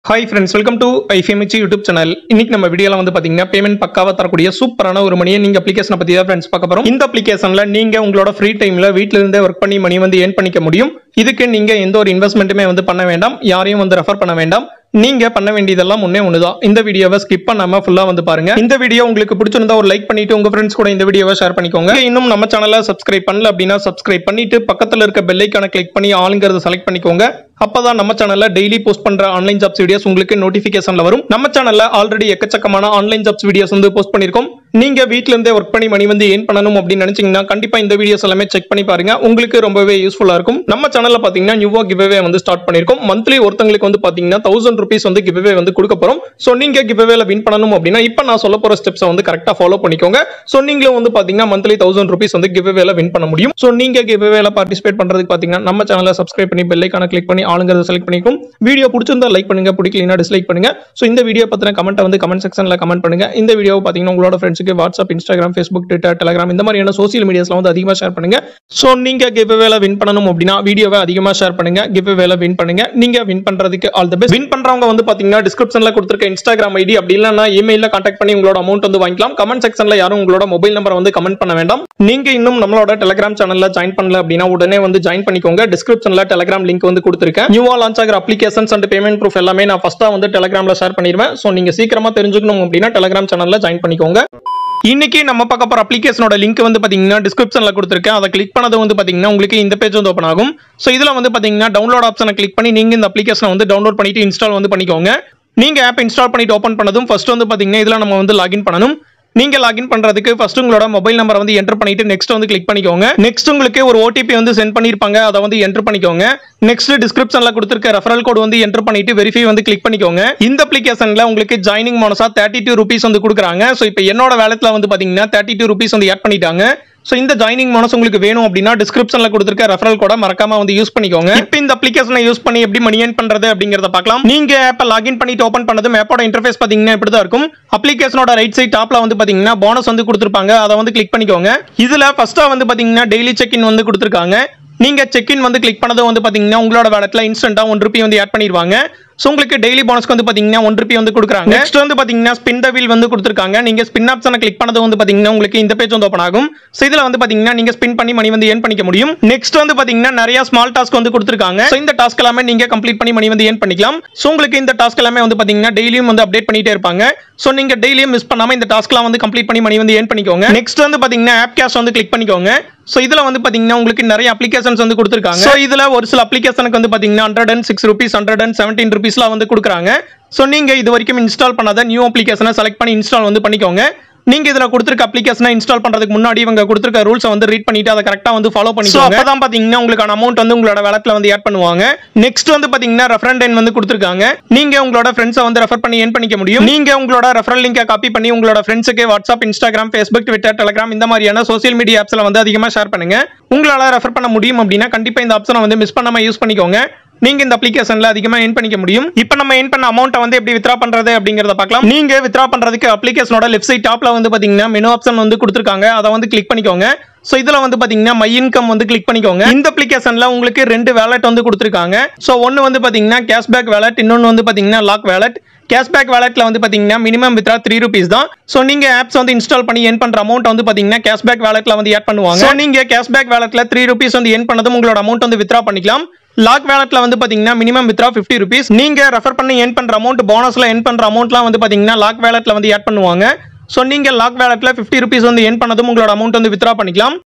hi friends welcome to IFMH YouTube channel இன்னைக்கு நம்ம வீடியோல வந்து பாத்தீங்கன்னா பேமெண்ட் பக்காவா தரக்கூடிய சூப்பரான ஒரு மணியை நீங்க அப்ளிகேஷனை பத்தி தான் ஃப்ரெண்ட்ஸ் பார்க்க போறோம் இந்த அப்ளிகேஷன்ல நீங்க உங்களோட ஃப்ரீ டைம்ல வீட்ல இருந்தே ஒர்க் பண்ணி மணி வந்து ஏர்ன் பண்ணிக்க முடியும் இதுக்கு நீங்க எந்த ஒரு இன்வெஸ்ட்மெண்ட்டுமே வந்து பண்ண வேண்டாம் யாரையும் வந்து ரெஃபர் பண்ண வேண்டாம் நீங்க பண்ண வேண்டியதெல்லாம் ஒண்ணே ஒண்ணுதான் இந்த வீடியோவை ஸ்கிப் பண்ணாம ஃபுல்லா வந்து பாருங்க இந்த வீடியோ உங்களுக்கு பிடிச்சிருந்தா ஒரு லைக் பண்ணிட்டு உங்க ஃப்ரெண்ட்ஸ் கூட இந்த வீடியோவை ஷேர் பண்ணிக்கோங்க இன்னும் நம்ம சேனலை சப்ஸ்கிரைப் பண்ணல அப்படின்னா சப்ஸ்கிரைப் பண்ணிட்டு பக்கத்துல இருக்க பெல் ஐக்கான கிளிக் பண்ணி ஆளுங்கிறத செலக்ட் பண்ணிக்கோங்க அப்பதான் நம்ம சேனல்ல டெய்லி போஸ்ட் பண்ற ஆன்லைன் ஜாப்ஸ் வீடியோஸ் உங்களுக்கு நோட்டிபிகேஷன்ல வரும் நம்ம சேனல்ல ஆல்ரெடி எக்கச்சக்கமான ஆன்லைன் ஜாப்ஸ் வீடியோஸ் வந்து போஸ்ட் பண்ணிருக்கோம் நீங்க வீட்ல இருந்தே ஒர்க் பண்ணி மணி வந்து ஏன் பண்ணணும் அப்படின்னு நினைச்சீங்கன்னா கண்டிப்பா இந்த வீடியோஸ் எல்லாமே செக் பண்ணி பாருங்க உங்களுக்கு ரொம்பவே யூஸ்ஃபுல்லா இருக்கும் நம்ம சேனல்ல பாத்தீங்கன்னா நியூவா கிவ்வே வந்து ஸ்டார்ட் பண்ணிருக்கோம் மந்த்லி ஒருத்தங்களுக்கு வந்து பாத்தீங்கன்னா தௌசண்ட் ருபீஸ் வந்து கிவ்வே வந்து கொடுக்க போறோம் சோ நீங்க கிவ்வேல வின் பண்ணணும் அப்படின்னா இப்ப நான் சொல்ல போற ஸ்டெப்ஸ் வந்து கரெக்டா ஃபாலோ பண்ணிக்கோங்க சோ நீங்களும் வந்து பாத்தீங்கன்னா மந்த்லி தௌசண்ட் ருபீஸ் வந்து கிவ்வேல வின் பண்ண முடியும் சோ நீங்க கிவ்வேல பார்ட்டிசிபேட் பண்றதுக்கு பாத்தீங்கன்னா நம்ம சேனலை சப்ஸ்கிரைப் பண்ணி பெல் ஐக்கான கிளிக் பண்ணி ஆளுங்கிறத செலக்ட் பண்ணிக்கும் வீடியோ பிடிச்சிருந்தா லைக் பண்ணுங்க பிடிக்கலனா டிஸ்லைக் பண்ணுங்க சோ இந்த வீடியோ பத்தின கமெண்ட் வந்து கமெண்ட் செக்ஷன்ல கமெண்ட் பண்ணுங்க இந்த வீடியோ பாத்தீங்கன்னா உங்களோட ஃப்ரெண்ட்ஸுக்கு WhatsApp Instagram Facebook Twitter Telegram இந்த மாதிரியான சோசியல் மீடியாஸ்ல வந்து அதிகமா ஷேர் பண்ணுங்க சோ நீங்க கிவ்வேல வின் பண்ணணும் அப்படின்னா வீடியோவை அதிகமா ஷேர் பண்ணுங்க கிவ்வேல வின் பண்ணுங்க நீங்க வின் பண்றதுக்கு ஆல் தி பெஸ்ட் வின் பண்றவங்க வந்து பாத்தீங்கன்னா டிஸ்கிரிப்ஷன்ல கொடுத்திருக்க இன்ஸ்டாகிராம் ஐடி அப்படி இல்லைன்னா இமெயில கான்டாக்ட் பண்ணி உங்களோட அமௌண்ட் வந்து வாங்கிக்கலாம் கமெண்ட் செக்ஷன்ல யாரும் உங்களோட மொபைல் நம்பர் வந்து கமெண்ட் பண்ண வேண்டாம் நீங்க இன்னும் நம்மளோட டெலிகிராம் சேனல்ல ஜாயின் பண்ணல அப்படின்னா உடனே வந்து ஜாயின் பண்ணிக்கோங்க டிஸ்கிரிப்ஷன்ல டெலிகிராம் லிங்க் வந்து கொடுத்திருக்கேன் நியூவா லான்ச் ஆகிற அப்ளிகேஷன்ஸ் அண்ட் பேமெண்ட் ப்ரூஃப் எல்லாமே நான் ஃபர்ஸ்டா வந்து டெலிகிராம்ல ஷேர் பண்ணிடுவேன் சோ நீங்க சீக்கிரமா தெரிஞ்சுக்கணும் அப்படின்னா டெலிகிராம் சேனல்ல ஜாயின் பண்ணிக்கோங்க இன்னைக்கு நம்ம பார்க்க போற அப்ளிகேஷனோட லிங்க் வந்து பாத்தீங்கன்னா டிஸ்கிரிப்ஷன்ல கொடுத்துருக்கேன் அதை கிளிக் பண்ணது வந்து பாத்தீங்கன்னா உங்களுக்கு இந்த பேஜ் வந்து ஓப்பன் ஆகும் சோ இதுல வந்து பாத்தீங்கன்னா டவுன்லோட் ஆப்ஷனை கிளிக் பண்ணி நீங்க இந்த அப்ளிகேஷனை வந்து டவுன்லோட் பண்ணிட்டு இன்ஸ்டால் வந்து பண்ணிக்கோங்க நீங்க ஆப் இன்ஸ்டால் பண்ணிட்டு ஓப்பன் பண்ணதும் ஃபர்ஸ்ட் வந்து பாத்தீங்கன்னா இதுல நம்ம வந்து லாகின் பண்ணணும் நீங்க லாகின் பண்றதுக்கு ஃபர்ஸ்ட் உங்களோட மொபைல் நம்பரை வந்து என்டர் பண்ணிட்டு நெக்ஸ்ட் வந்து கிளிக் பண்ணிக்கோங்க நெக்ஸ்ட் உங்களுக்கு ஒரு ஓடிபி வந்து சென்ட் பண்ணிருப்பாங்க அதை வந்து என்டர் பண்ணிக்கோங்க நெக்ஸ்ட் டிஸ்கிரிப்ஷன்ல கொடுத்திருக்க ரெஃபரல் கோட் வந்து என்டர் பண்ணிட்டு வெரிஃபை வந்து கிளிக் பண்ணிக்கோங்க இந்த அப்ளிகேஷன்ல உங்களுக்கு ஜாயினிங் போனஸா தேர்ட்டி டூ ருபீஸ் வந்து கொடுக்குறாங்க ஸோ இப்போ என்னோட வேலத்துல வந்து பாத்தீங்கன்னா தேர்ட்டி டூ ருபீஸ் வந்து ஆட் பண்ணிட்டாங்க ஸோ இந்த ஜாயினிங் போனஸ் உங்களுக்கு வேணும் அப்படின்னா டிஸ்கிரிப்ஷன்ல கொடுத்துருக்க ரெஃபரல் கூட மறக்காம வந்து யூஸ் பண்ணிக்கோங்க இப்போ இந்த அப்ளிகேஷனை யூஸ் பண்ணி எப்படி மணி ஏர்ன் பண்றது அப்படிங்கறத பார்க்கலாம் நீங்க ஆப்பை லாகின் பண்ணிட்டு ஓப்பன் பண்ணதும் ஆப்போட இன்டர்ஃபேஸ் பாத்தீங்கன்னா இப்படி தான் இருக்கும் அப்ளிகேஷனோட ரைட் சைட் டாப்ல வந்து பாத்தீங்கன்னா போனஸ் வந்து கொடுத்துருப்பாங்க அதை வந்து கிளிக் பண்ணிக்கோங்க இதுல ஃபர்ஸ்டா வந்து பாத்தீங்கன்னா டெய்லி செக் இன் வந்து கொடுத்துருக்காங்க நீங்க செக் இன் வந்து கிளிக் பண்ணதும் வந்து பாத்தீங்கன்னா உங்களோட வேலட்ல இன்ஸ்டன்டா ஒன் ருபி வந்து ஆட் பண்ணிடுவாங்க ஸோ உங்களுக்கு டெய்லி போனஸ்க்கு வந்து பாத்தீங்கன்னா ஒன் ருபி வந்து கொடுக்குறாங்க நெக்ஸ்ட் வந்து பாத்தீங்கன்னா ஸ்பின் த வீல் வந்து கொடுத்துருக்காங்க நீங்க ஸ்பின் ஆப்ஷனை கிளிக் பண்ணது வந்து பாத்தீங்கன்னா உங்களுக்கு இந்த பேஜ் வந்து ஓப்பன் ஆகும் ஸோ இதுல வந்து பாத்தீங்கன்னா நீங்க ஸ்பின் பண்ணி மணி வந்து ஏர்ன் பண்ணிக்க முடியும் நெக்ஸ்ட் வந்து பாத்தீங்கன்னா நிறைய ஸ்மால் டாஸ்க் வந்து கொடுத்துருக்காங்க ஸோ இந்த டாஸ்க் எல்லாமே நீங்க கம்ப்ளீட் பண்ணி மணி வந்து ஏர்ன் பண்ணிக்கலாம் ஸோ உங்களுக்கு இந்த டாஸ்க் எல்லாமே வந்து பாத்தீங்கன்னா டெய்லியும் வந்து அப்டேட் பண்ணிட்டே இருப்பாங்க ஸோ நீங்க டெய்லியும் மிஸ் பண்ணாம இந்த டாஸ்க்லாம் வந்து கம்ப்ளீட் பண்ணி மணி வந்து ஏர்ன் பண்ணிக்கோங்க நெக்ஸ்ட் வந்து பாத்தீங்கன்னா ஆப் கேஷ் வந்து கிளிக் பண்ணிக்கோங்க ஸோ இதுல வந்து பாத்தீங்கன்னா உங்களுக்கு நிறைய அப்ளிகேஷன்ஸ் வந்து கொடுத்துருக்காங்க ஸோ இதுல ஒரு சில அப்ளிகேஷனுக்கு வந்து பாத்தீங்கன்னா hundred and six rupees hundred and seventeen ருபீஸ்லாம் வந்து கொடுக்குறாங்க ஸோ நீங்க இது வரைக்கும் இன்ஸ்டால் பண்ணாத நியூ அப்ளிகேஷனை செலக்ட் பண்ணி இன்ஸ்டால் வந்து பண்ணிக்கோங்க நீங்க இதுல கொடுத்துருக்க அப்ளிகேஷனை இன்ஸ்டால் பண்றதுக்கு முன்னாடி இவங்க கொடுத்துருக்க ரூல்ஸ் வந்து ரீட் பண்ணிட்டு அதை கரெக்டா வந்து ஃபாலோ பண்ணிக்கோங்க அப்பதான் பாத்தீங்கன்னா உங்களுக்கான அமௌண்ட் வந்து உங்களோட வேலட்ல வந்து ஆட் பண்ணுவாங்க நெக்ஸ்ட் வந்து பாத்தீங்கன்னா ரெஃபரண்ட் எண் வந்து கொடுத்துருக்காங்க நீங்க உங்களோட ஃப்ரெண்ட்ஸை வந்து ரெஃபர் பண்ணி ஏன் பண்ணிக்க முடியும் நீங்க உங்களோட ரெஃபரல் லிங்கை காப்பி பண்ணி உங்களோட ஃப்ரெண்ட்ஸுக்கு WhatsApp Instagram Facebook Twitter Telegram இந்த மாதிரியான சோசியல் மீடியா ஆப்ஸ்ல வந்து அதிகமா ஷேர் பண்ணுங்க உங்களால ரெஃபர் பண்ண முடியும் அப்படின்னா கண்டிப்பா இந்த ஆப்ஷனை வந்து மிஸ் பண்ணாம யூஸ் பண்ணிக்கோங்க நீங்க இந்த அப்ளிகேஷன்ல அதிகமா ஏர்ன் பண்ணிக்க முடியும் இப்போ நம்ம ஏர்ன் பண்ண அமௌண்ட்டை வந்து எப்படி வித்ரா பண்றது அப்படிங்கறத பார்க்கலாம் நீங்க வித்ரா பண்றதுக்கு அப்ளிகேஷனோட லெஃப்ட் சைட் டாப்ல வந்து பாத்தீங்கன்னா மெனு ஆப்ஷன் வந்து கொடுத்துருக்காங்க அதை வந்து கிளிக் பண்ணிக்கோங்க ஸோ இதுல வந்து பாத்தீங்கன்னா மை இன்கம் வந்து கிளிக் பண்ணிக்கோங்க இந்த அப்ளிகேஷன்ல உங்களுக்கு ரெண்டு வேலட் வந்து கொடுத்துருக்காங்க ஸோ ஒன்னு வந்து பாத்தீங்கன்னா கேஷ்பேக் வேலட் இன்னொன்னு வந்து பாத்தீங்கன்னா லாக் வேலட் கேஷ்பேக் வேலட்ல வந்து பாத்தீங்கன்னா மினிமம் வித்ரா த்ரீ ருபீஸ் தான் ஸோ நீங்க ஆப்ஸ் வந்து இன்ஸ்டால் பண்ணி ஏன் பண்ற அமௌண்ட் வந்து பாத்தீங்கன்னா கேஷ்பேக் வேலட்ல வந்து ஆட் பண்ணுவாங்க ஸோ நீங்க கேஷ்பேக் வேலட்ல த்ரீ ருபீஸ் வந்து ஏன் பண்ணதும் உங்களோட அமௌண்ட் வந்து வித்ரா பண்ணிக்கலாம் லாக் வேலட்ல வந்து பாத்தீங்கன்னா மினிமம் வித்ரா ஃபிஃப்டி ருபீஸ் நீங்க ரெஃபர் பண்ணி ஏன் பண்ற அமௌண்ட் போனஸ்ல ஏன் பண்ற அமௌண்ட்லாம் வந்து பாத்தீங்கன்னா லாக் வேலட்ல வந்து ஆட் பண்ணுவாங்க ஸோ நீங்க லாக் வேலட்ல ஃபிஃப்டி ருபீஸ் வந்து ஏன் பண்ணதும் உங்களோட அமௌண்ட் வந்து வித்ரா பண்ணிக்கலாம்